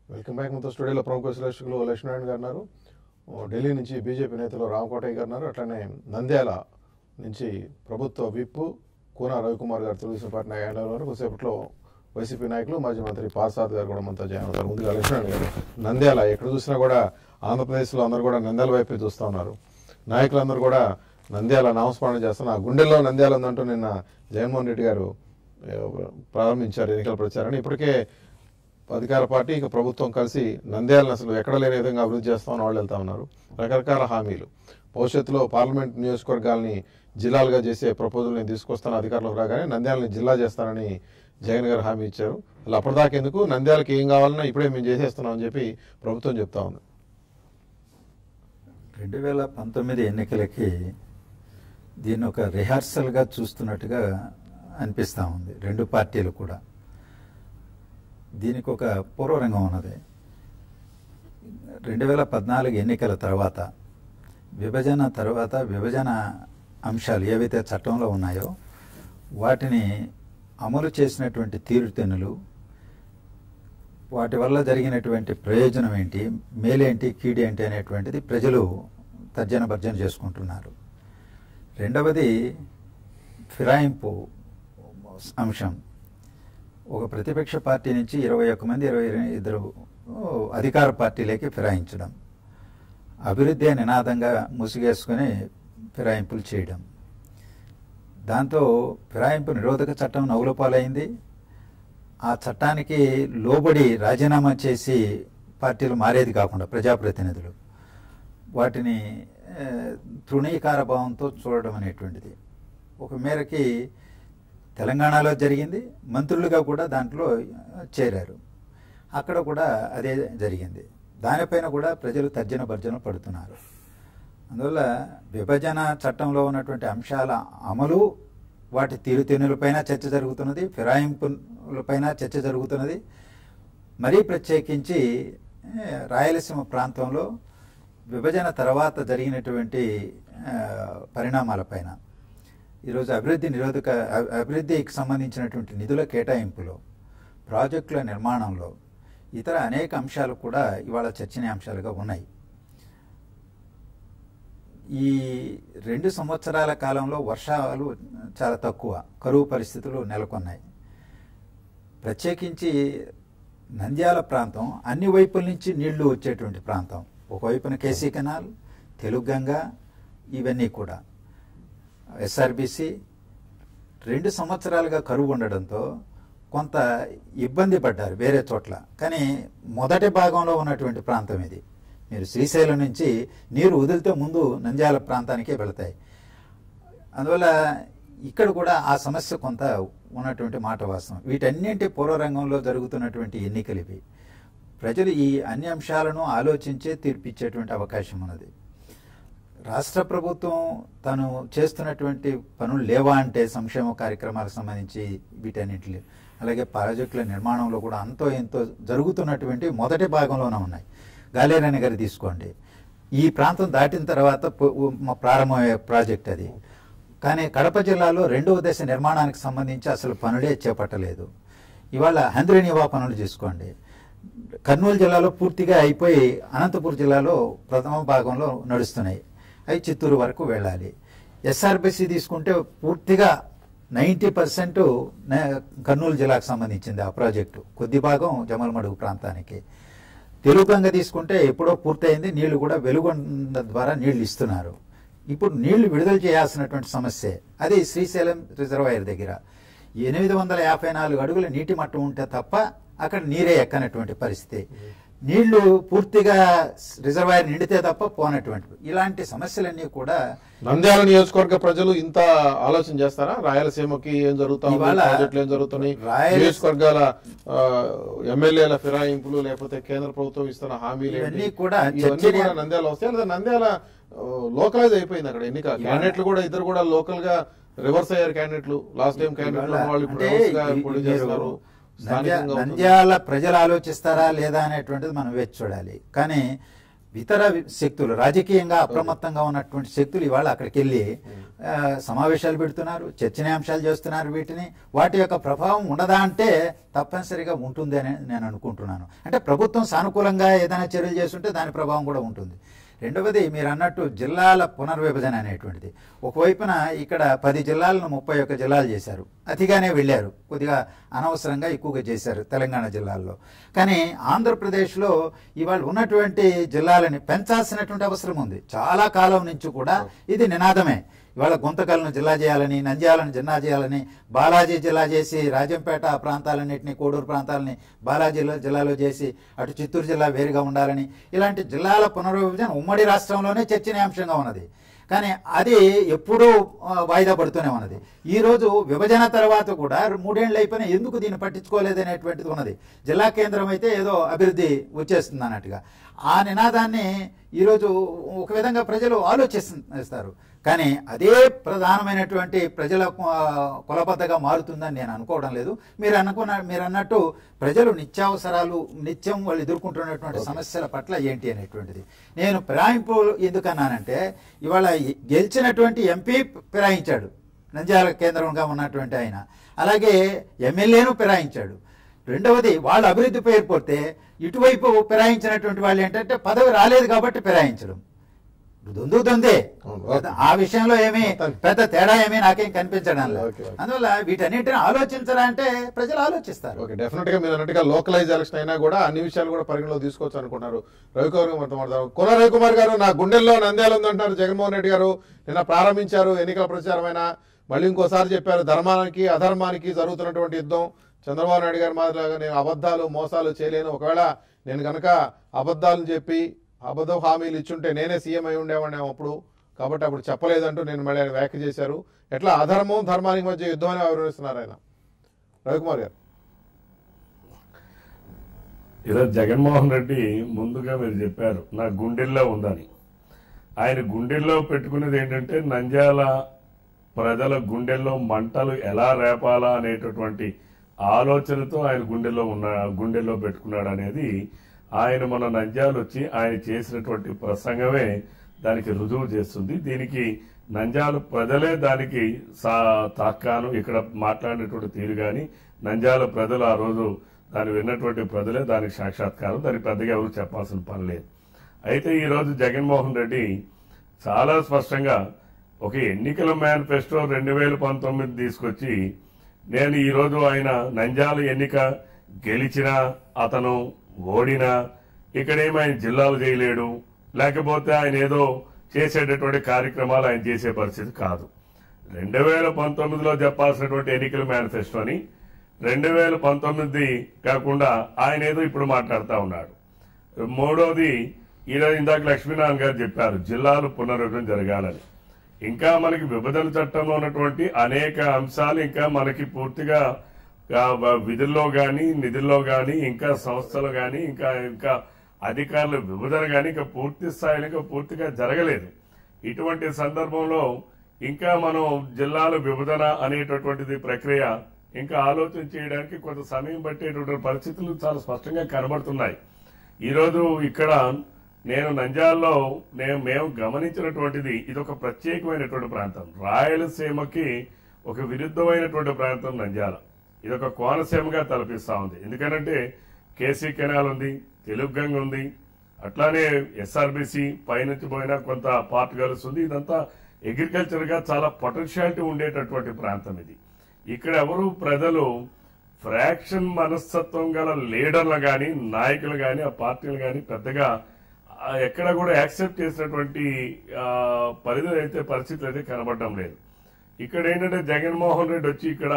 Welcome back మొత్తం స్టూడియోలో ప్రముఖ విశ్లేషకులు లక్ష్మీనారాయణ గారు ఉన్నారు ఓ, ఢిల్లీ నుంచి బీజేపీ నేతలు రామకోటయ్య గారు ఉన్నారు అట్లనే నంద్యాల నుంచి ప్రభుత్వ విప్ కూన రవికుమార్ గారు తెలుగుదేశం పార్టీ నాయకులు ఉన్నారు కొద్దిసేపట్లో వైసీపీ నాయకులు మాజీ మంత్రి పార్సాద్ గారు కూడా మనతో జాయిన్ అవుతారు ముందుగా లక్ష్మీనారాయణ గారు నంద్యాల ఎక్కడ చూసినా కూడా ఆంధ్రప్రదేశ్లో అందరూ కూడా నంద్యాల వైపే చూస్తూ ఉన్నారు నాయకులందరూ కూడా నంద్యాల నామస్మరణ చేస్తున్న ఆ గుండెల్లో నంద్యాల ఉందంటూ నిన్న జగన్మోహన్ రెడ్డి గారు ఏ, ప్రారంభించారు ఎన్నికల ప్రచారాన్ని ఇప్పటికే అధికార పార్టీ ఇక ప్రభుత్వం కలిసి నంద్యాలను అసలు ఎక్కడ లేని విధంగా అభివృద్ధి చేస్తామని వాళ్ళు వెళ్తా ఉన్నారు రకరకాల హామీలు భవిష్యత్తులో పార్లమెంట్ నియోజకవర్గాల్ని జిల్లాలుగా చేసే ప్రపోజల్ నేను తీసుకొస్తాను అధికారులకు రాగానే నంద్యాలని జిల్లా చేస్తానని జగన్ గారు హామీ ఇచ్చారు అసలు అప్పటిదాకా ఎందుకు నంద్యాలకి ఏం కావాలన్నా ఇప్పుడే మేము చేసేస్తున్నాం అని చెప్పి ప్రభుత్వం చెప్తా ఉంది రెండు వేల పంతొమ్మిది ఎన్నికలకి దీన్ని ఒక రిహార్సల్గా చూస్తున్నట్టుగా అనిపిస్తూ ఉంది రెండు పార్టీలు కూడా దీనికి ఒక పూర్వరంగం ఉన్నది రెండు వేల పద్నాలుగు ఎన్నికల తర్వాత విభజన తర్వాత విభజన అంశాలు ఏవైతే చట్టంలో ఉన్నాయో వాటిని అమలు చేసినటువంటి తీరుతెన్నులు వాటి వల్ల జరిగినటువంటి ప్రయోజనం ఏంటి మేలేంటి కీడేంటి అనేటువంటిది ప్రజలు తర్జన భర్జన చేసుకుంటున్నారు రెండవది ఫిరాయింపు అంశం ఒక ప్రతిపక్ష పార్టీ నుంచి ఇరవై ఒక్క మంది ఇరవై ఇద్దరు అధికార పార్టీలకి ఫిరాయించడం అభివృద్ధి నినాదంగా ముసుగేసుకొని ఫిరాయింపులు చేయడం దాంతో ఫిరాయింపు నిరోధక చట్టం నవ్వుల పాలైంది ఆ చట్టానికి లోబడి రాజీనామా చేసి పార్టీలు మారేది కాకుండా ప్రజాప్రతినిధులు వాటిని ఆ, తృణీకార భావంతో చూడడం అనేటువంటిది ఒక మేరకి తెలంగాణలో జరిగింది మంత్రులుగా కూడా దాంట్లో చేరారు అక్కడ కూడా అదే జరిగింది దానిపైన కూడా ప్రజలు తర్జన భర్జన పడుతున్నారు అందువల్ల విభజన చట్టంలో ఉన్నటువంటి అంశాల అమలు వాటి తీరుతెన్నులపైన చర్చ జరుగుతున్నది ఫిరాయింపులపైన చర్చ జరుగుతున్నది మరీ ప్రత్యేకించి ఏ, రాయలసీమ ప్రాంతంలో విభజన తర్వాత జరిగినటువంటి ఆ, పరిణామాలపైన ఈరోజు అభివృద్ధి నిరోధక అ- అభివృద్ధికి సంబంధించినటువంటి నిధుల కేటాయింపులో ప్రాజెక్టుల నిర్మాణంలో ఇతర అనేక అంశాలు కూడా ఇవాళ చర్చనీయాంశాలుగా ఉన్నాయి ఈ రెండు సంవత్సరాల కాలంలో వర్షాలు చాలా తక్కువ కరువు పరిస్థితులు నెలకొన్నాయి ప్రత్యేకించి నంద్యాల ప్రాంతం అన్ని వైపుల నుంచి నీళ్లు వచ్చేటువంటి ప్రాంతం ఒకవైపున కేసీ కెనాల్ తెలుగంగ ఇవన్నీ కూడా ఎస్ఆర్బిసి రెండు సంవత్సరాలుగా కరువు ఉండడంతో కొంత ఇబ్బంది పడ్డారు వేరే చోట్ల కానీ మొదటి భాగంలో ఉన్నటువంటి ప్రాంతం ఇది మీరు శ్రీశైలం నుంచి నీరు వదిలితే ముందు నంద్యాల ప్రాంతానికే వెళతాయి అందువల్ల ఇక్కడ కూడా ఆ సమస్య కొంత ఉన్నటువంటి మాట వాస్తవం వీటన్నింటి పూర్వరంగంలో జరుగుతున్నటువంటి ఎన్నికలు ఇవి ప్రజలు ఈ అన్ని అంశాలను ఆలోచించే తీర్పిచ్చేటువంటి అవకాశం ఉన్నది రాష్ట్ర ప్రభుత్వం తను చేస్తున్నటువంటి పనులు లేవా అంటే సంక్షేమ కార్యక్రమాలకు సంబంధించి వీటన్నింటి అలాగే ప్రాజెక్టుల నిర్మాణంలో కూడా అంతో ఎంతో జరుగుతున్నటువంటి మొదటి భాగంలోనే ఉన్నాయి గాలేరని గారి తీసుకోండి ఈ ప్రాంతం దాటిన తర్వాత పు- మ- ప్రారంభమయ్యే ప్రాజెక్ట్ అది కానీ కడప జిల్లాలో రెండవ దశ నిర్మాణానికి సంబంధించి అసలు పనులే చేపట్టలేదు ఇవాళ హంద్రీనివా పనులు చేసుకోండి కర్నూలు జిల్లాలో పూర్తిగా అయిపోయి అనంతపురం జిల్లాలో ప్రథమ భాగంలో నడుస్తున్నాయి అవి చిత్తూరు వరకు వెళ్ళాలి ఎస్ఆర్బిసి తీసుకుంటే పూర్తిగా నైంటీ పర్సెంట్ కర్నూలు జిల్లాకు సంబంధించింది ఆ ప్రాజెక్టు కొద్ది భాగం జమలమడుగు ప్రాంతానికి తెలుగంగ తీసుకుంటే ఎప్పుడో పూర్తయింది నీళ్లు కూడా వెలుగొండ ద్వారా నీళ్లు ఇస్తున్నారు ఇప్పుడు నీళ్లు విడుదల చేయాల్సినటువంటి సమస్య అది శ్రీశైలం రిజర్వాయర్ దగ్గర ఎనిమిది వందల యాభై నాలుగు అడుగుల నీటి మట్టం ఉంటే తప్ప అక్కడ నీరే ఎక్కనటువంటి పరిస్థితి నీళ్లు పూర్తిగా రిజర్వాయర్ నిండితే తప్ప పోనటువంటి ఇలాంటి సమస్యలన్నీ కూడా నంద్యాల నియోజకవర్గ ప్రజలు ఇంత ఆలోచన చేస్తారా రాయలసీమకి ఏం జరుగుతా ఉంది ఇవాళ ప్రాజెక్టులు ఏం జరుగుతున్నాయి రాయలసీ- నియోజకవర్గాల ఆ, ఎమ్మెల్యేల ఫిరాయింపులు లేకపోతే కేంద్ర ప్రభుత్వం ఇస్తున్న హామీలు ఏంటి? ఇవన్నీ కూడా ఇవన్నీ చర్చనీయ- కూడా నంద్యాల వస్తాయి లేదా నంద్యాల లోకలైజ్ అయిపోయింది అక్కడ ఎన్నిక క్యాండిడేట్లు కూడా ఇద్దరు కూడా లోకల్ గా రివర్స్ అయ్యారు క్యాండిడేట్లు లాస్ట్ టైం క్యాండిడేట్ ఇవాళ వాళ్ళు ఇప్పుడు అంటే reverse గా ఈ- పోటీ మీరు చేస్తున్నారు నంద్యా- స్థానికంగా అవుతుంది. నంద్యాల ప్రజలు ఆలోచిస్తారా లేదా అనేటువంటిది మనం వేచి చూడాలి కానీ ఇతర శక్తులు రాజకీయంగా అప్రమత్తంగా ఉన్నటువంటి శక్తులు ఇవాళ అక్కడికి వెళ్ళి ఆ, సమావేశాలు పెడుతున్నారు చర్చనీయాంశాలు చేస్తున్నారు వీటిని వాటి యొక్క ప్రభావం ఉండదా అంటే తప్పనిసరిగా ఉంటుంది అని నేను అనుకుంటున్నాను అంటే ప్రభుత్వం సానుకూలంగా ఏదైనా చర్యలు చేస్తుంటే దాని ప్రభావం కూడా ఉంటుంది రెండవది మీరు అన్నట్టు జిల్లాల పునర్విభజన అనేటువంటిది ఒకవైపున ఇక్కడ పది జిల్లాలను ముప్పై ఒక్క జిల్లాలు చేశారు అతిగానే వెళ్ళారు కొద్దిగా అనవసరంగా ఎక్కువగా చేశారు తెలంగాణ జిల్లాల్లో కానీ ఆంధ్రప్రదేశ్లో ఇవాళ ఉన్నటువంటి జిల్లాలని పెంచాల్సినటువంటి అవసరం ఉంది చాలా కాలం నుంచి కూడా ఇది నినాదమే ఇవాళ గుంతకల్ను జిల్లా చేయాలని నంద్యాలను జిల్లా చేయాలని బాలాజీ జిల్లా చేసి రాజంపేట ఆ ప్రాంతాలన్నింటినీ కోడూరు ప్రాంతాలని బాలాజీ జిల్లాలో చేసి అటు చిత్తూరు జిల్లా వేరుగా ఉండాలని ఇలాంటి జిల్లాల పునర్విభజన ఉమ్మడి రాష్ట్రంలోనే చర్చనీయాంశంగా ఉన్నది కానీ అది ఎప్పుడూ ఆ, వాయిదా పడుతూనే ఉన్నది ఈ రోజు విభజన తర్వాత కూడా మూడేళ్ళు అయిపోయినా ఎందుకు దీన్ని పట్టించుకోలేదు అనేటువంటిది ఉన్నది జిల్లా కేంద్రం అయితే ఏదో అభివృద్ధి వచ్చేస్తుంది అన్నట్టుగా ఆ నినాదాన్ని ఈరోజు ఒక విధంగా ప్రజలు ఆలోచిస్తారు కానీ అదే ప్రధానమైనటువంటి ప్రజల ఆ, కొలబద్దగా మారుతుందని నేను అనుకోవడం లేదు మీరు అనుకున్న మీరు అన్నట్టు ప్రజలు నిత్యావసరాలు నిత్యం వాళ్ళు ఎదుర్కొంటున్నటువంటి సమస్యల పట్ల ఏంటి అనేటువంటిది నేను ఫిరాయింపు ఎందుకన్నానంటే ఇవాళ ఈ గెలిచినటువంటి ఎంపీ ఫిరాయించాడు నంద్యాల కేంద్రంగా ఉన్నటువంటి ఆయన అలాగే ఎమ్మెల్యేను ఫిరాయించాడు రెండవది వాళ్ళు అభివృద్ధి పేరుపోతే ఇటువైపు ఫిరాయించినటువంటి వాళ్ళు ఏంటంటే పదవి రాలేదు కాబట్టి ఫిరాయించడం దొందు దొందే అవును, ఓకే. ఆ విషయంలో ఏమీ పెద్ద తేడా ఏమీ నాకేం కనిపించడం లేదు ఓకే, ఓకే. అందువల్ల వీటన్నిటిని ఆలోచించాలంటే ప్రజలు ఆలోచిస్తారు ఓకే డెఫినెట్ గా మీరు అన్నట్టుగా లోకలైజ్ ఎలక్షన్ అయినా కూడా అన్ని విషయాలు కూడా పరిగణలో తీసుకోవచ్చు అనుకున్నారు రవికుమార్ గారు మొత్తం మాట్లాడదాం కొన రవికుమార్ గారు నా గుండెల్లో నంద్యాల ఉందంటున్నారు జగన్మోహన్ రెడ్డి గారు నిన్న ప్రారంభించారు ఎన్నికల ప్రచారమైన మళ్ళీ ఇంకోసారి చెప్పారు ధర్మానికి అధర్మానికి జరుగుతున్నటువంటి యుద్ధం చంద్రబాబు నాయుడు గారి మాదిరిగా నేను అబద్ధాలు మోసాలు చేయలేను ఒకవేళ నేను కనుక అబద్ధాలను చెప్పి అబద్ధ హామీలు ఇచ్చుంటే నేనే సీఎం అయి ఉండేవాడిని అప్పుడు కాబట్టి అప్పుడు చెప్పలేదంటూ నేను మళ్ళీ ఆయన వ్యాఖ్య చేశారు ఎట్లా అధర్మం ధర్మానికి మధ్య యుద్ధం అని వివరిస్తున్నారు ఆయన రవికుమార్ గారు ఈరోజు జగన్మోహన్ రెడ్డి ముందుగా మీరు చెప్పారు నా గుండెల్లో ఉందని ఆయన గుండెల్లో పెట్టుకునేది ఏంటంటే నంద్యాల ప్రజల గుండెల్లో మంటలు ఎలా రేపాలా అనేటటువంటి ఆలోచనతో ఆయన గుండెల్లో ఉన్న గుండెల్లో పెట్టుకున్నాడు అనేది ఆయన మన నంద్యాల వచ్చి ఆయన చేసినటువంటి ప్రసంగమే దానికి రుజువు చేస్తుంది దీనికి నంద్యాల ప్రజలే దానికి సా తాక్కాను ఇక్కడ మాట్లాడినటువంటి తీరు గాని నంద్యాల ప్రజలు ఆ రోజు దాన్ని విన్నటువంటి ప్రజలే దానికి సాక్షాత్కారం దానికి పెద్దగా ఎవరు చెప్పాల్సిన పని లేదు అయితే ఈ రోజు జగన్మోహన్ రెడ్డి చాలా స్పష్టంగా ఒక ఎన్నికల మేనిఫెస్టో రెండు వేల పంతొమ్మిది తీసుకొచ్చి నేను ఈ రోజు ఆయన నంద్యాల ఎన్నిక గెలిచినా అతను ఓడినా ఇక్కడేమో ఆయన జిల్లాలు చేయలేడు లేకపోతే ఆయన ఏదో చేసేటటువంటి కార్యక్రమాలు ఆయన చేసే పరిస్థితి కాదు రెండు వేల పంతొమ్మిదిలో చెప్పాల్సినటువంటి ఎన్నికల మేనిఫెస్టోని రెండు వేల పంతొమ్మిది కాకుండా ఆయన ఏదో ఇప్పుడు మాట్లాడుతూ ఉన్నాడు మూడోది ఈరోజు ఇందాక లక్ష్మీనారాయణ గారు చెప్పారు జిల్లాలు పునర్విభజన జరగాలని ఇంకా మనకి విభజన చట్టంలో ఉన్నటువంటి అనేక అంశాలు ఇంకా మనకి పూర్తిగా ఆ, వ- విధుల్లో గాని నిధుల్లో గాని ఇంకా సంస్థలు గాని ఇంకా ఇంకా అధికారుల విభజన గాని ఇంకా పూర్తి స్థాయిలో ఇంకా పూర్తిగా జరగలేదు ఇటువంటి సందర్భంలో ఇంకా మనం జిల్లాల విభజన అనేటటువంటిది ప్రక్రియ ఇంకా ఆలోచన చేయడానికి కొంత సమయం పట్టేటటువంటి పరిస్థితులు చాలా స్పష్టంగా కనబడుతున్నాయి ఈరోజు ఇక్కడ నేను నంద్యాలలో నేను మేము గమనించినటువంటిది ఇది ఒక ప్రత్యేకమైనటువంటి ప్రాంతం రాయలసీమకి ఒక విరుద్ధమైనటువంటి ప్రాంతం నంద్యాల ఇది ఒక కోనసీమగా తలపిస్తా ఉంది ఎందుకంటే కేసీ కెనాల్ ఉంది తెలుగు గంగ ఉంది అట్లానే ఎస్ఆర్బిసి పైనుంచి పోయినా కొంత పార్ట్ కలుస్తుంది ఇదంతా అగ్రికల్చర్ గా చాలా పొటెన్షియాలిటీ ఉండేటటువంటి ప్రాంతం ఇది ఇక్కడ ఎవరు ప్రజలు ఫ్రాక్షన్ మనస్తత్వం గల లీడర్లు గాని నాయకులు గాని ఆ పార్టీలు గాని పెద్దగా ఆ, ఎక్కడ కూడా యాక్సెప్ట్ చేసినటువంటి ఆ, పరిధి అయితే పరిస్థితులు అయితే కనబడడం లేదు ఇక్కడ ఏంటంటే జగన్మోహన్ రెడ్డి వచ్చి ఇక్కడ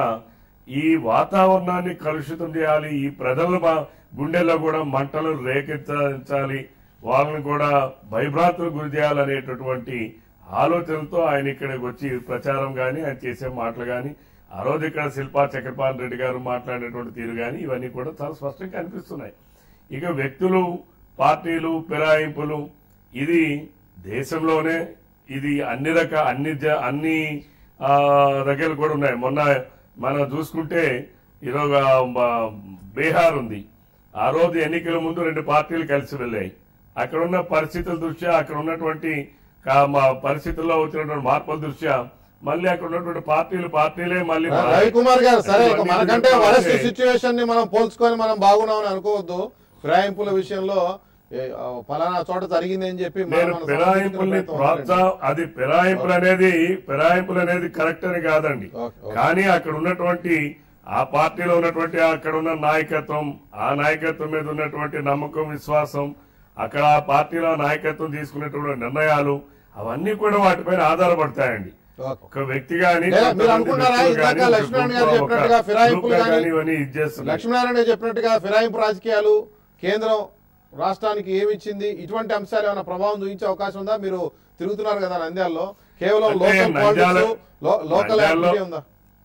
ఈ వాతావరణాన్ని కలుషితం చేయాలి ఈ ప్రజల మా- గుండెల్లో కూడా మంటలు రేకెత్తించాలి వాళ్ళని కూడా భయభ్రాంతులకు గురి చేయాలనేటటువంటి ఆలోచనతో ఆయన ఇక్కడికి వచ్చి ప్రచారం గాని ఆయన చేసే మాటలు గాని ఆ రోజు ఇక్కడ శిల్పా చక్రపాల్ రెడ్డి గారు మాట్లాడేటువంటి తీరు గాని ఇవన్నీ కూడా చాలా స్పష్టంగా కనిపిస్తున్నాయి ఇక వ్యక్తులు పార్టీలు ఫిరాయింపులు ఇది దేశంలోనే ఇది అన్ని రక అన్ని జ- అన్ని ఆ, దగ్గరలు కూడా ఉన్నాయి మొన్న మనం చూసుకుంటే ఈరోజు ఆ, బ- బీహార్ ఉంది ఆ రోజు ఎన్నికల ముందు రెండు పార్టీలు కలిసి వెళ్ళాయి అక్కడ ఉన్న పరిస్థితుల దృష్ట్యా అక్కడ ఉన్నటువంటి కా- మా పరిస్థితుల్లో వచ్చినటువంటి మార్పుల దృష్ట్యా మళ్ళీ అక్కడ ఉన్నటువంటి పార్టీలు పార్టీలే మళ్ళీ మారాయి. రవికుమార్ గారు సరే ఇక ఇవన్నీ మనకంటే చెప్తా వరస్ట్ ఉంటే సిచ్యువేషన్ ని మనం పోల్చుకొని మనం బాగున్నామని అనుకోవద్దు ఫిరాయింపుల విషయంలో ఏ, ఆ, పలానా చోట జరిగింది అని చెప్పి మనం నేను మన ఫిరాయింపుల్ని సమర్థించుకునే ప్రయత్నం ప్రోత్సాహం అది ఫిరాయింపులు అనేది ఫిరాయింపులు అనేది కరెక్ట్ అని కాదండి ఓకే, ఓకే. కానీ అక్కడ ఉన్నటువంటి ఆ పార్టీలో ఉన్నటువంటి అక్కడ ఉన్న నాయకత్వం ఆ నాయకత్వం మీద ఉన్నటువంటి నమ్మకం విశ్వాసం అక్కడ ఆ పార్టీలో నాయకత్వం తీసుకునేటువంటి నిర్ణయాలు అవన్నీ కూడా వాటిపైన ఆధారపడతాయండి ఓకే. ఒక వ్యక్తి గాని లేదా మీరు కొంతమంది అనుకున్నారా వ్యక్తులు ఇందాక గాని, ఒక లక్ష్మీనారాయణ గారు గ్రూప్ లో, చెప్పినట్టుగా ఒక ఫిరాయింపులు గ్రూప్ లో గాని- గాని ఇవన్నీ ఇది చేస్తున్నారు లక్ష్మీనారాయణ చెప్పినట్టుగా ఫిరాయింపు రాజకీయాలు కేంద్రం రాష్ట్రానికి ఏమి ఇచ్చింది ఇటువంటి అంశాలు ఏమైనా ప్రభావం చూపించే అవకాశం ఉందా మీరు తిరుగుతున్నారు కదా నంద్యాలలో కేవలం అంటే లోకల్ నంద్యాల- పాలిటిక్స్ లో- లోకల్ నంద్యాలలో- యాక్టివిటీ ఉందా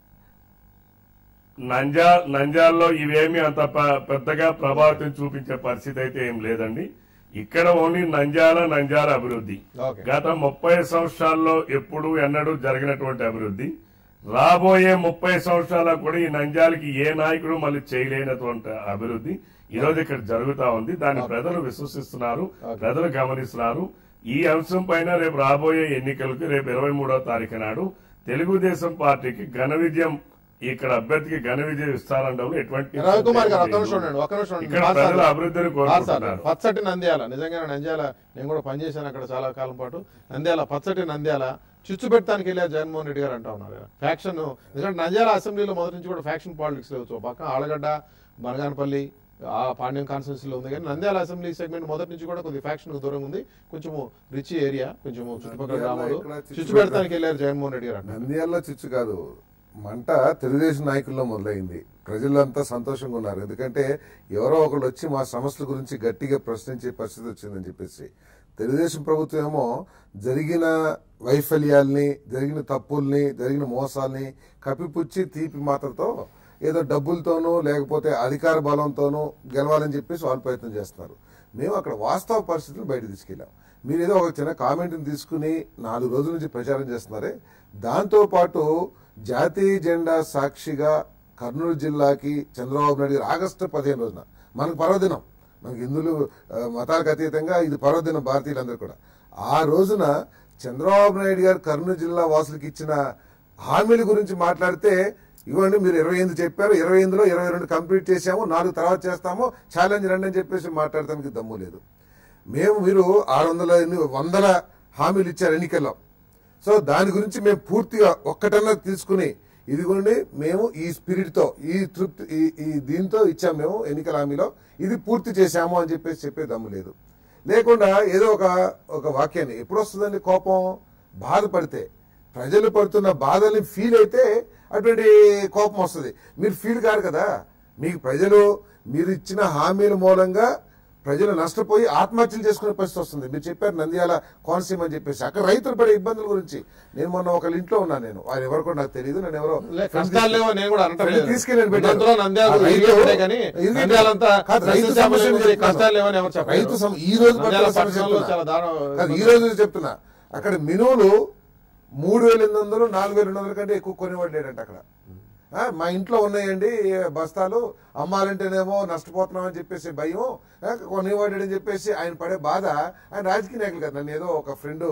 నంజా నంజాల్లో ఇవేమి అంత ప- పెద్దగా ప్రభావితం చూపించే పరిస్థితి అయితే ఏం లేదండి ఇక్కడ ఓన్లీ నంజాల నంజాల అభివృద్ధి ఓకే. గత ముప్పై సంవత్సరాల్లో ఎప్పుడు ఎన్నడూ జరిగినటువంటి అభివృద్ధి రాబోయే ముప్పై సంవత్సరాలకు కూడా ఈ నంజాలకి ఏ నాయకుడు మళ్ళీ చేయలేనటువంటి అభివృద్ధి ఈ రోజు ఇక్కడ జరుగుతా ఉంది దాన్ని ప్రజలు విశ్వసిస్తున్నారు ప్రజలు గమనిస్తున్నారు ఈ అంశం పైన రేపు రాబోయే ఎన్నికలకు రేపు ఇరవై మూడో తారీఖు నాడు తెలుగుదేశం పార్టీకి ఘన విజయం ఇక్కడ అభ్యర్థికి ఘన విజయం ఇస్తారనడంలో ఎటువంటి రవికుమార్ గారు ఒక్క సందేహం నిమిషం లేదు. ఉండండి ఒక్క నిమిషం ఉండండి. ఇక్కడ కాదు ప్రజల సార్. అభివృద్ధిని కాదు సార్. కోరుకుంటున్నారు పచ్చటి నంద్యాల నిజంగా నంద్యాల నేను కూడా పనిచేశాను అక్కడ చాలా కాలం పాటు నంద్యాల పచ్చటి నంద్యాల చిచ్చు పెట్టడానికి వెళ్ళారు జగన్మోహన్ రెడ్డి గారు అంటా ఉన్నారు ఫ్యాక్షన్ ఎందుకంటే నంద్యాల అసెంబ్లీలో మొదటి నుంచి కూడా ఫ్యాక్షన్ పాలిటిక్స్ లేవచ్చు పక్క ఆలగడ్డ బనగానపల్లి ఆ పాండ్యం కాన్స్టిట్యూన్సీలో ఉంది కానీ నంద్యాల అసెంబ్లీ సెగ్మెంట్ మొదటి నుంచి కూడా కొద్ది ఫ్యాక్షన్ దూరంగా ఉంది కొంచెము రిచ్ ఏరియా కొంచెము చుట్టుపక్కల నంద్యాల గ్రామాలు ఇక్కడ చిచ్చు చిచ్చు పెడతానికి వెళ్ళారు జగన్మోహన్ రెడ్డి గారు అంటారు నంద్యాలలో చిచ్చు కాదు మంట తెలుగుదేశం నాయకుల్లో మొదలైంది ప్రజలంతా సంతోషంగా ఉన్నారు ఎందుకంటే ఎవరో ఒకళ్ళు వచ్చి మా సమస్యల గురించి గట్టిగా ప్రశ్నించే పరిస్థితి వచ్చిందని చెప్పేసి తెలుగుదేశం ప్రభుత్వం ఏమో జరిగిన వైఫల్యాల్ని జరిగిన తప్పుల్ని జరిగిన మోసాల్ని కప్పిపుచ్చి తీపి మాటలతో ఏదో డబ్బులతోనూ లేకపోతే అధికార బలంతోనూ గెలవాలని చెప్పేసి వాళ్ళు ప్రయత్నం చేస్తున్నారు మేము అక్కడ వాస్తవ పరిస్థితులు బయట తీసుకెళ్ళాం మీరు ఏదో ఒక చిన్న కామెంట్ని తీసుకుని నాలుగు రోజుల నుంచి ప్రచారం చేస్తున్నారే దాంతో పాటు జాతీయ జెండా సాక్షిగా కర్నూలు జిల్లాకి చంద్రబాబు నాయుడు గారు ఆగస్టు పదిహేను రోజున మనకు పర్వదినం మనకి హిందువులు ఆ, మతాలకు అతీతంగా ఇది పర్వదినం భారతీయులందరూ కూడా ఆ రోజున చంద్రబాబు నాయుడు గారు కర్నూలు జిల్లా వాసులకు ఇచ్చిన హామీల గురించి మాట్లాడితే ఇవ్వండి మీరు ఇరవై ఎనిమిది చెప్పారు ఇరవై ఎనిమిదిలో ఇరవై రెండు కంప్లీట్ చేశాము నాలుగు తర్వాత చేస్తాము ఛాలెంజ్ రండి అని చెప్పేసి మాట్లాడటానికి దమ్ము లేదు మేము మీరు ఆరు వందల ఎన్ని- వందల హామీలు ఇచ్చారు ఎన్నికల్లో సో దాని గురించి మేము పూర్తిగా ఒక్కటన్నా తీసుకుని ఇదిగోండి మేము ఈ స్పిరిట్ తో ఈ తృప్తి ఈ- ఈ దీంతో ఇచ్చాము మేము ఎన్నికల హామీలో ఇది పూర్తి చేశాము అని చెప్పేసి చెప్పే దమ్ము లేదు లేకుండా ఏదో ఒక ఒక వాక్యాన్ని ఎప్పుడు వస్తుందండి కోపం బాధపడితే ప్రజలు పడుతున్న బాధల్ని ఫీల్ అయితే అటువంటి కోపం వస్తుంది మీరు ఫీల్ కారు కదా మీకు ప్రజలు మీరు ఇచ్చిన హామీల మూలంగా ప్రజలు నష్టపోయి ఆత్మహత్యలు చేసుకునే పరిస్థితి వస్తుంది మీరు చెప్పారు నంద్యాల కోనసీమ అని చెప్పేసి అక్కడ రైతులు పడే ఇబ్బందుల గురించి నేను మొన్న ఒక ఇంట్లో ఉన్నాను నేను ఆయన ఎవరు కూడా నాకు తెలియదు నేను ఎవరో లే, కష్టాలు లేవో నేను కూడా అనటం లేదు. తీసుకెళ్ళి పెట్టారు. ఉన్నంతలో నంద్యాల ఆ రైతు- ఇరిగేట్ ఉండే కానీ ఇరిగేట్ నంద్యాలంతా కాదు, రైతు సస్యశ్యామలం సమస్యలు ఉంది, చెప్తున్నాను. కష్టాలు లేవని ఎవరు చెప్పలేదు. రైతు సమ- ఈ రోజు నంద్యాల పట్ల సమస్య పట్టణంలో చెప్తున్నా. చాలా దారుణం కాదు, ఈ రోజు చెప్తున్నా అక్కడ మినువులు మూడు వేల ఎనిమిది వందలు నాలుగు వేల రెండు వందల కంటే ఎక్కువ కొనేవాడు లేడంట అక్కడ ఆ, మా ఇంట్లో ఉన్నాయండి బస్తాలు అమ్మాలంటేనేమో నష్టపోతున్నాం అని చెప్పేసి భయం ఆ, కొనేవాడు అని చెప్పేసి ఆయన పడే బాధ ఆయన రాజకీయ నాయకులు కదా నన్ను ఏదో ఒక ఫ్రెండ్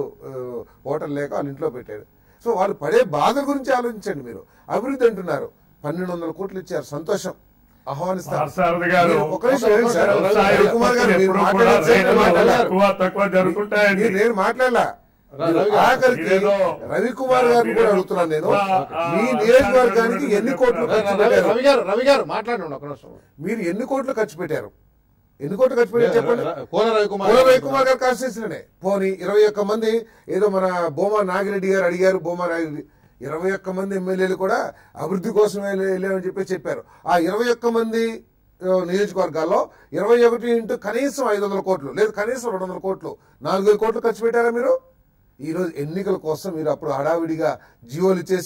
హోటల్ లేక వాళ్ళ ఇంట్లో పెట్టాడు సో వాళ్ళు పడే బాధ గురించి ఆలోచించండి మీరు అభివృద్ధి అంటున్నారు పన్నెండు వందల కోట్లు ఇచ్చారు సంతోషం ఆహ్వానిస్తారు పార్థసారథి గారు మీరు ఒక నిమిషం వినండి సార్. వ్యవసాయ రవికుమార్ గారు మీరు ఎప్పుడు కూడా మాట్లాడేది రేట్లు మాట్లాడారు. తక్కువ తక్కువ జరుగుతుంటాయండి మీరు నేను మాట్లాడలా రవి గారు, ఆఖరికి మీరేదో- రవికుమార్ గారిని కూడా అడుగుతున్నాను నేను ఆ, మీ ఆ, నియోజకవర్గానికి ఎన్ని కోట్లు రవి- ఖర్చు రవి పెట్టారు రవి గారు రవి గారు మాట్లాడండి ఒక నిమిషం మీరు ఎన్ని కోట్లు ఖర్చు పెట్టారు ఎన్ని కోట్లు ఖర్చు పెట్టారు చెప్పండి కోన రవికుమార్ పూల రవికుమార్ గారు కాన్స్టిట్యూన్సీలోనే పోనీ ఇరవై ఒక్క మంది ఏదో మన బోమా నాగిరెడ్డి గారు అడిగారు బోమా నాగిరెడ్డి ఇరవై ఒక్క మంది ఎమ్మెల్యేలు కూడా అభివృద్ధి కోసం వెళ్ళి- వెళ్ళామని చెప్పి చెప్పారు ఆ ఇరవై ఒక్క మంది ఆ, నియోజకవర్గాల్లో ఇరవై ఒకటి ఇంటూ కనీసం ఐదు వందల కోట్లు లేదు కనీసం రెండు వందల కోట్లు నాలుగు వేల కోట్లు ఖర్చు పెట్టారా మీరు ఈ రోజు ఎన్నికల కోసం మీరు అప్పుడు హడావిడిగా జీవోలు ఇచ్చేసి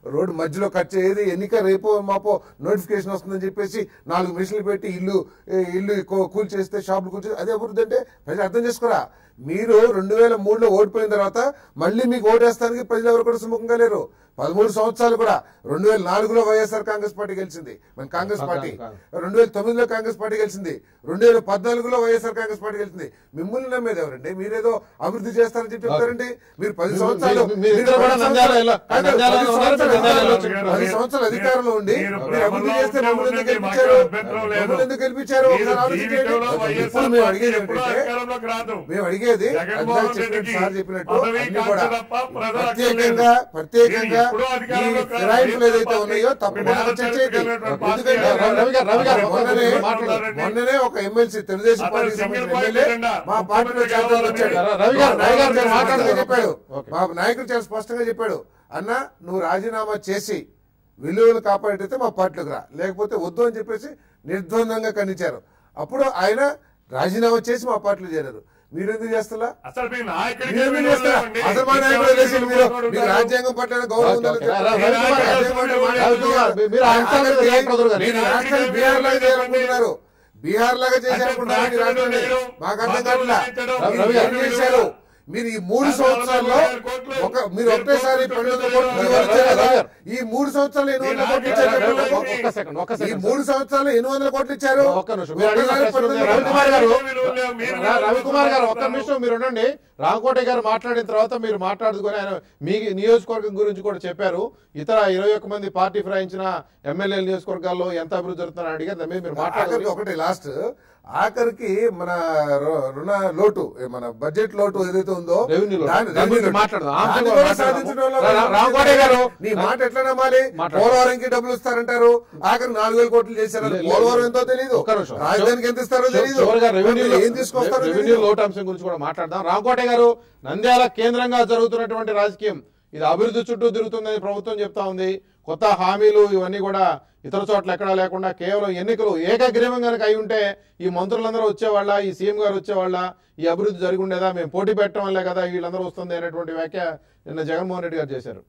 రోడ్డు మధ్యలో కట్ చేయదు ఎన్నిక రేపో మాపో నోటిఫికేషన్ వస్తుందని చెప్పేసి నాలుగు మిషన్లు పెట్టి ఇల్లు ఏ, ఇల్లు కూ- కూల్చేస్తే షాపులు కూల్చేస్తే అదే అభివృద్ధి అంటే ప్రజలు అర్థం చేసుకోరా మీరు రెండు వేల మూడులో ఓడిపోయిన తర్వాత మళ్ళీ మీకు ఓటేస్తానికి ప్రజలు ఎవరు కూడా సుముఖంగా లేరు పదమూడు సంవత్సరాలు కూడా రెండు వేల నాలుగులో వైఎస్ఆర్ కాంగ్రెస్ పార్టీ గెలిచింది మన కాంగ్రెస్ పార్టీ రెండు వేల తొమ్మిదిలో కాంగ్రెస్ పార్టీ గెలిచింది రెండు వేల పద్నాలుగులో వైఎస్ఆర్ కాంగ్రెస్ పార్టీ గెలిచింది మిమ్మల్ని నమ్మేది ఎవరండి మీరేదో అభివృద్ధి చేస్తారని చెప్పి చెప్తారండి మీరు పది మీరు- సంవత్సరాలు మీరు- మీరు ఇద్దరు కూడా పది నంద్యాల సంవత్సరాలు- ఇలా- కాదు, నంద్యాలలో పది ఉన్నారు, సంవత్సరాలు నంద్యాలలో అధికారంలో- వచ్చారు. పది సంవత్సరాలు అధికారంలో ఉండి మీరు మీరు అభివృద్ధి భ్రమలో చేస్తే మమ్మల్ని ఎందుకు ఉండండి, మాకు గెలిపించారు అభ్యంతరం లేదు. మమ్మల్ని ఎందుకు గెలిపించారు మీరు ఒకసారి ఆలోచించండి జీవితంలో వైఎస్ఆర్ ఇప్పుడు మేము పార్టీ అడిగేది ఎప్పుడూ ఏంటంటే అధికారంలోకి రాదు మేము అడిగేది జగన్మోహన్ అధికారులు చెప్పినట్టు రెడ్డికి సార్ చెప్పినట్టు పదవి అన్ని కూడా కాంక్ష తప్ప ప్రజల హక్కు ప్రత్యేకంగా లేదు. ప్రత్యేకంగా మీరు ఎప్పుడూ ఈ అధికారంలోకి రాదు. ఫిరాయింపులు ఏదైతే వైఎస్ఆర్ ఉన్నాయో పార్టీ తప్పకుండా విధాన చర్చ చేయండి. చరిత్రలో పార్టీ ఎందుకంటే అధికారం రవి గారు, రవి గారు, ఒక్క మొన్ననే నిమిషం మాట్లాడండి. మొన్ననే ఒక ఎమ్మెల్సీ తెలుగుదేశం అతను పార్టీకి సింగిల్ సంబంధించిన పాయింట్ ఎమ్మెల్యే ఎజెండా. మా పార్టీలో ముఖ్యమంత్రి చేద్దామని వచ్చాడు కావాలని రవి గారు, రవి గారు మా మాట్లాడండి. నాయకుడు చెప్పాడు ఓకే. మా నాయకుడు చాలా స్పష్టంగా చెప్పాడు అన్న నువ్వు రాజీనామా చేసి విలువలు కాపాడైతే మా పార్టీలోకి రా లేకపోతే వద్దు అని చెప్పేసి నిర్ద్వందంగా ఖండించారు అప్పుడు ఆయన రాజీనామా చేసి మా పార్టీలో చేరారు మీరు ఎందుకు చేస్తలా అసలు మీ నాయకుడికి మీరు ఎందుకు విలువ చేస్తారా? లేవండి. అసలు మా నాయకుడు వదిలేసి మీరు మీకు రాజ్యాంగం పట్ల గౌరవం ఉందో ఓకే, లేదో ఓకే. రవి చెప్పండి. కుమార్ గారు, రాజ్యాంగం పట్ల రవి మాట్లాడుతున్నారు. కుమార్ గారు, మీరు ఆ అంశాన్ని ఆఖరికి రియాక్ట్ అవుతారు కానీ. మీరు రాష్ట్రాన్ని బీహార్ లాగా చేయాలనుకుంటున్నారు బీహార్ లాగా చేసేయాలనుకుంటున్నారు అంటే ఈ రాష్ట్రాన్ని ప్రాంతాలను మాకు అర్థం వేయడం, కావట్లా రవి మీరు గారు, ఏం చేశారు మీరు ఈ మూడు సంవత్సరాల్లో ఒక మీరు ఒకటేసారి పన్నెండు కోట్లు ఇవ్వచ్చారు కదా ఈ మూడు సంవత్సరాలు ఎన్ని వందల కోట్లు ఇచ్చారు రవి గారు, చెప్పండి ఒక్క- ఒక్క సెకండ్ ఒక్క ఈ సెకండ్ మూడు సంవత్సరాలు ఎన్ని వందల కోట్లు ఇచ్చారు ఒక్క నిమిషం మీరు అడిగిన ఒక్కసారి ప్రశ్న ఉంది. పన్నెండు రవికుమార్ గారు మీరు రా- రవికుమార్ గారు ఒక్క నిమిషం మీరు ఉండండి రామకోట గారు మాట్లాడిన తర్వాత మీరు మాట్లాడుకొని ఆయన మీ నియోజకవర్గం గురించి కూడా చెప్పారు ఇతర ఇరవై ఒక్క మంది పార్టీ ఫిరాయించిన ఎమ్మెల్యే నియోజకవర్గాల్లో ఎంత అభివృద్ధి జరుగుతుందని అడిగారు దాని మీద మీరు ఆఖరికి మాట్లాడారు ఒకటి లాస్ట్ ఆఖరికి మన రు- రుణ లోటు ఏ మన బడ్జెట్ లోటు ఏదైతే ఉందో రెవెన్యూ లోటు. దాని- దాని రెవెన్యూ గురించి లోటు. మాట్లాడదాం. ఆ అంశం దాన్ని కూడా కూడా మాట్లాడదాం. సాధించడంలో రా- రా- రామకోట గారు. నీ మాట ఎట్లా నమ్మాలి మాట్లాడదాం. పోలవరంకి డబ్బులు ఇస్తారంటారు ఆఖరి నాలుగు వేల కోట్లు చేశారు లే- లే- పోలవరం ఎంతో తెలియదు ఒక్క నిమిషం. రాజధానికి ఎంత ఇస్తారో తెలియదు చివరిగా రెవెన్యూ ఏం తీసుకొస్తారో రెవెన్యూ తెలియదు లోటు అంశం గురించి కూడా మాట్లాడదాం రామకోట గారు నంద్యాల కేంద్రంగా జరుగుతున్నటువంటి రాజకీయం ఇది అభివృద్ధి చుట్టూ తిరుగుతుందని ప్రభుత్వం చెప్తా ఉంది కొత్త హామీలు ఇవన్నీ కూడా ఇతర చోట్ల ఎక్కడా లేకుండా కేవలం ఎన్నికలు ఏకగ్రీవం కనుక అయి ఉంటే ఈ మంత్రులందరూ వచ్చేవాళ్ళ ఈ సీఎం గారు వచ్చేవాళ్ళ ఈ అభివృద్ధి జరిగి ఉండేదా మేము పోటీ పెట్టడం వల్లే కదా వీళ్ళందరూ వస్తుంది అనేటువంటి వ్యాఖ్య నిన్న జగన్మోహన్ రెడ్డి గారు చేశారు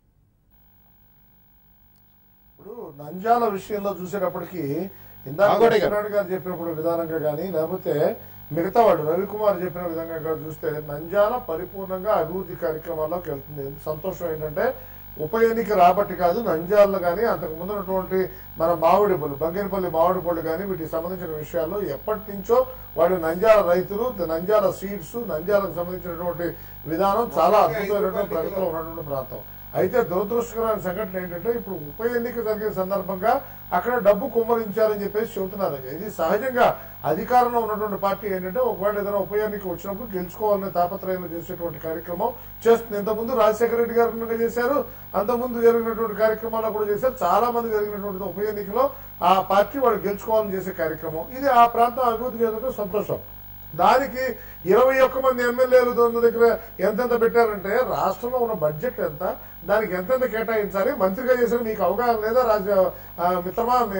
ఇప్పుడు నంద్యాల విషయంలో చూసేటప్పటికి ఇందాక కాకోటి గారు. లక్ష్మణ్ గారు చెప్పినప్పుడు విధానంగా కానీ లేకపోతే మిగతా వాడు రవికుమార్ చెప్పిన విధంగా కూడా చూస్తే నంద్యాల పరిపూర్ణంగా అభివృద్ధి కార్యక్రమాల్లోకి వెళ్తుంది సంతోషం ఏంటంటే ఉప ఎన్నిక రాబట్టి కాదు నంద్యాలలో కానీ అంతకు ముందున్నటువంటి మన మామిడి పళ్ళు బంగేనపల్లి మామిడి పళ్ళు కానీ వీటికి సంబంధించిన విషయాల్లో ఎప్పటి నుంచో వాడు నంద్యాల రైతులు నంద్యాల సీడ్స్ నంద్యాలకు సంబంధించినటువంటి విధానం చాలా అద్భుతమైనటువంటి ప్రగతిలో ఉన్నటువంటి ప్రాంతం అయితే దురదృష్టకరమైన సంఘటన ఏంటంటే ఇప్పుడు ఉప ఎన్నిక జరిగే సందర్భంగా అక్కడ డబ్బు కుమ్మరించారని చెప్పేసి చెబుతున్నారు ఇది సహజంగా అధికారంలో ఉన్నటువంటి పార్టీ ఏంటంటే ఒకవేళ ఏదైనా ఉప ఎన్నిక వచ్చినప్పుడు గెలుచుకోవాలనే తాపత్రయంలో చేసేటువంటి కార్యక్రమం చేస్తుంది ఇంతకుముందు రాజశేఖర రెడ్డి గారు ఉండగా చేశారు అంతకుముందు జరిగినటువంటి కార్యక్రమాల్లో కూడా చేశారు చాలా మంది జరిగినటువంటి ఉప ఎన్నికలో ఆ పార్టీ వాళ్ళు గెలుచుకోవాలని చేసే కార్యక్రమం ఇది ఆ ప్రాంతం అభివృద్ధి చెందడం సంతోషం దానికి ఇరవై ఒక్క మంది ఎమ్మెల్యేలు ఉన్న దగ్గర ఎంతెంత పెట్టారంటే రాష్ట్రంలో ఉన్న బడ్జెట్ ఎంత దానికి ఎంతెంత కేటాయించాలి మంత్రిగా చేసిన మీకు అవగాహన లేదా రాజ ఆ, మిత్రమా మీ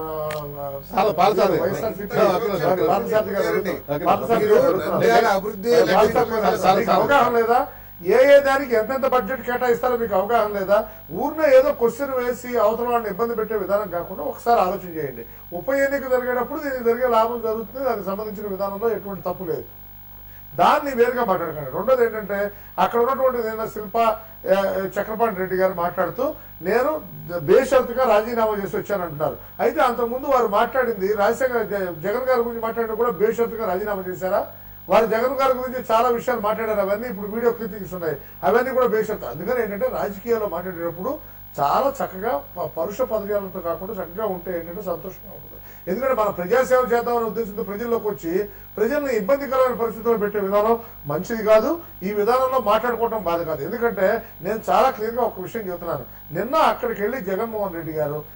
ఆ, పాల- పాలసారథి. వైఎస్ఆర్సీపీ ఆ, అక్కడ, అక్కడ. పాలసారథి గారు అడుగుతున్నారు. అక్కడ. పాలసారథి మీరు గారు అడుగుతున్నారు. నంద్యాల అభివృద్ధి పాలసారథి గారు సార్, మీకు సార్. అవగాహన లేదా ఏ ఏ దానికి ఎంతెంత బడ్జెట్ కేటాయిస్తారో మీకు అవగాహన లేదా ఊరినే ఏదో క్వశ్చన్ వేసి అవతల వాళ్ళని ఇబ్బంది పెట్టే విధానం కాకుండా ఒకసారి ఆలోచన చేయండి ఉప ఎన్నిక జరిగేటప్పుడు దీనికి జరిగే లాభం జరుగుతుంది దానికి సంబంధించిన విధానంలో ఎటువంటి తప్పు లేదు దాన్ని వేరుగా మాట్లాడకండి రెండోది ఏంటంటే అక్కడ ఉన్నటువంటి నిన్న శిల్ప ఆ, చక్రపాణి రెడ్డి గారు మాట్లాడుతూ నేను బేషరతుగా రాజీనామా చేసి వచ్చానంటున్నారు అయితే అంతకుముందు వారు మాట్లాడింది రాజశేఖర జ- జగన్ గారి గురించి మాట్లాడిన కూడా బేషరతుగా రాజీనామా చేశారా వారు జగన్ గారి గురించి చాలా విషయాలు మాట్లాడారు అవన్నీ ఇప్పుడు వీడియో క్లిప్పింగ్స్ ఉన్నాయి అవన్నీ కూడా బేషరతు అందుకని ఏంటంటే రాజకీయాల్లో మాట్లాడేటప్పుడు చాలా చక్కగా ప- పరుష పదజాలంతో కాకుండా చక్కగా ఉంటే ఏంటంటే సంతోషంగా ఉంటుంది ఎందుకంటే మన ప్రజాసేవ చేద్దామనే ఉద్దేశంతో ప్రజల్లోకి వచ్చి ప్రజల్ని ఇబ్బందికరమైన పరిస్థితుల్లో పెట్టే విధానం మంచిది కాదు ఈ విధానంలో మాట్లాడుకోవడం బాధ కాదు ఎందుకంటే నేను చాలా క్లియర్ గా ఒక విషయం చెబుతున్నాను నిన్న అక్కడికి వెళ్ళి జగన్మోహన్ రెడ్డి గారు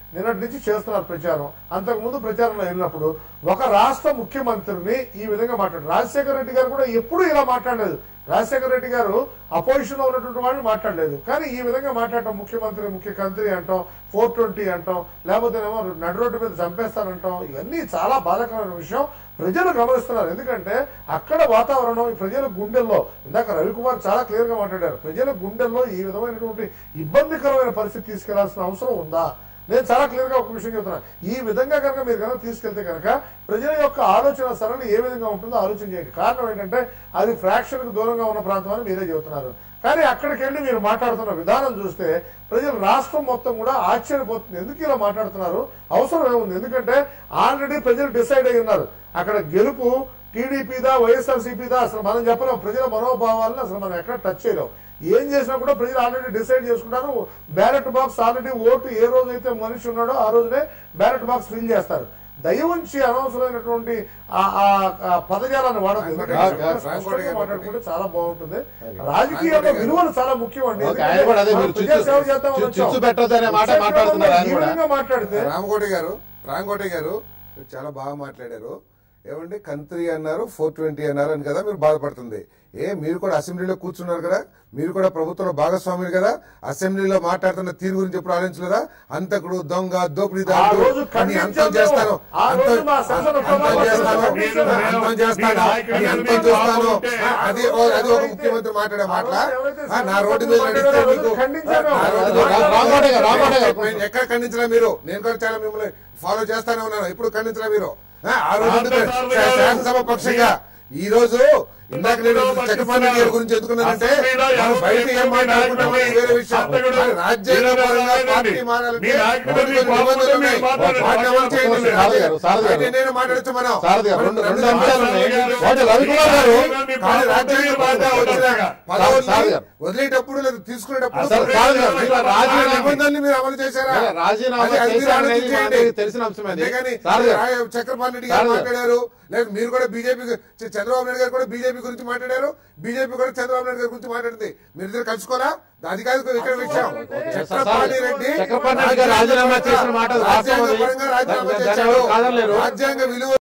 నిన్నటి నుంచి చేస్తున్నారు ప్రచారం అంతకు ముందు ప్రచారంలో వెళ్ళినప్పుడు ఒక రాష్ట్ర ముఖ్యమంత్రిని ఈ విధంగా మాట్లాడారు రాజశేఖర రెడ్డి గారు కూడా ఎప్పుడూ ఇలా మాట్లాడలేదు రాజశేఖర రెడ్డి గారు అపోజిషన్ లో ఉన్నటువంటి వాళ్ళు మాట్లాడలేదు కానీ ఈ విధంగా మాట్లాడటం ముఖ్యమంత్రి ముఖ్యమంత్రి అంటాం ఫోర్ ట్వంటీ అంటాం లేకపోతే ఏమో నడు రోడ్డు మీద చంపేస్తారంటాం ఇవన్నీ చాలా బాధాకరమైన విషయం ప్రజలు గమనిస్తున్నారు ఎందుకంటే అక్కడ వాతావరణం ఈ ప్రజల గుండెల్లో ఇందాక రవికుమార్ చాలా క్లియర్ గా మాట్లాడారు ప్రజల గుండెల్లో ఈ విధమైనటువంటి ఇబ్బందికరమైన పరిస్థితి తీసుకెళ్లాల్సిన అవసరం ఉందా నేను చాలా క్లియర్ గా ఒక విషయం చెప్తున్నా ఈ విధంగా కనుక మీరు కనుక తీసుకెళ్తే కనుక ప్రజల యొక్క ఆలోచన సరళి ఏ విధంగా ఉంటుందో ఆలోచన చేయండి కారణం ఏంటంటే అది ఫ్రాక్షన్ కు దూరంగా ఉన్న ప్రాంతం అని మీరే చెబుతున్నారు కానీ అక్కడికి వెళ్ళి మీరు మాట్లాడుతున్న విధానం చూస్తే ప్రజలు రాష్ట్రం మొత్తం కూడా ఆశ్చర్యపోతుంది ఎందుకు ఇలా మాట్లాడుతున్నారు అవసరం ఏముంది ఎందుకంటే ఆల్రెడీ ప్రజలు డిసైడ్ అయి ఉన్నారు అక్కడ గెలుపు టీడీపీదా వైఎస్ఆర్సీపీదా అసలు మనం చెప్పలేం ప్రజల మనోభావాలను అసలు మనం ఎక్కడ టచ్ చేయలేం ఏం చేసినా కూడా ప్రజలు ఆల్రెడీ డిసైడ్ చేసుకుంటారు బ్యాలెట్ బాక్స్ ఆల్రెడీ ఓటు ఏ రోజు అయితే మనిషి ఉన్నాడో ఆ రోజునే బ్యాలెట్ బాక్స్ ఫిల్ చేస్తారు దయ ఉంచి అనవసరమైనటువంటి ఆ- ఆ- ఆ పదజాలాన్ని వాడదు ఎందుకంటే రా- ఇక్కడ రా- స్పష్టంగా మాట్లాడుకుంటే చాలా బాగుంటుంది రాజకీయాల్లో విలువలు చాలా ముఖ్యం అండి ఓకే, ఆయన కూడా అదే మీరు ప్రజా సేవ చిచ్చు- చేద్దామని చిచ్చు- వచ్చాం. చిచ్చు పెట్టొద్దనే మాట చిచ్చు మాట్లాడుతున్నారు ఆయన ఈ కూడా. విధంగా మాట్లాడితే రామకోటి గారు రామకోటి గారు మీరు చాలా బాగా మాట్లాడారు ఏమండి కంత్రి అన్నారు ఫోర్ ట్వంటీ అన్నారు అని కదా మీరు బాధపడుతుంది ఏ మీరు కూడా అసెంబ్లీలో కూర్చున్నారు కదా మీరు కూడా ప్రభుత్వంలో భాగస్వాములు కదా అసెంబ్లీలో మాట్లాడుతున్న తీరు గురించి ఎప్పుడు ఆలోచించలేదా అంతకుడు దొంగ దోపిడీదారుడు ఆ రోజు అని అంతం ఖండించాము. చేస్తాను ఆ రోజు అంతం- మా శాసన అంతం సభలో చేస్తాను ఖండించాము. అంతం చేస్తాను మీ నీ అంతం చూస్తాను ఆ, అది ఓ- అది ఒక ముఖ్యమంత్రి మాట్లాడే మాటల ఆ, నా రోడ్డు మీద నడిస్తే మీకు ఖండించాను. నా రోడ్డు మీద రా- రామకోటి గారు, రామకోటి గారు. నేను ఎక్కడ ఖండించలే మీరు నేను కూడా చాలా మిమ్మల్ని ఫాలో చేస్తానే ఉన్నాను ఇప్పుడు ఖండించలే మీరు ఆ, ఆ రోజు అంతే ఎందుకు సార్లు శా- గారు. శాసనసభ పక్షంగా ఈ రోజు ఇందాక నేను చక్రపాణి గారి గురించి ఎందుకున్నానంటే అసెంబ్లీలో మనం ఎవరు బయట ఏం చెప్పినా మాట్లాడుకుంటాం అనేది వేరే విషయం అంతకుడు కానీ రాజ్యాంగపరంగా మీరు పార్టీ మీ మారాలంటే నాయకుడు కొన్ని మీ నిబంధనలు బాబు ఉన్నాయి. మీరు మాట్లాడండి. వాటిని అమలు చేయండి. సారథి గారు, సారథి గారు. అయితే నేను మాట్లాడచ్చు మనం సారథి గారు, రెండు- మనం రెండు అంశాలు ఉన్నాయి. ఒకటి రవికుమార్ గారు కానీ రాజ్యాంగపరంగా వచ్చిన పదవుల్ని సారథి గారు. వదిలేటప్పుడు లేదా తీసుకునేటప్పుడు అసలు సారథి గారు, మీరు ఆ రాజీనామా- నిబంధనల్ని మీరు అమలు చేశారా ఇలా రాజీనామా అది- అది మీరు చేశారనేది ఆలోచించేయండి. మనకి తెలిసిన అంశమే అది. అంతేగాని సారథి గారు. రాయ- చక్రపాణి రెడ్డి గారు సారథి గారు. మాట్లాడారు లేదు మీరు కూడా బీజేపీ చంద్రబాబు నాయుడు గారు కూడా బీజేపీ గురించి మాట్లాడారు బీజేపీ కూడా చంద్రబాబు నాయుడు గారి గురించి మాట్లాడింది మీరు ఇద్దరు కలుసుకోరా అది కాదు ఇక్కడ విషయం చక్రపాణి రెడ్డి చక్రపాణి రెడ్డి గారు రాజీనామా చేసిన మాట వాస్తవం అది. రాజ్యాంగపరంగా రాజీనామా దాన్ని చేశారు ఎవరు కాదనలేరు. రాజ్యాంగ విలువ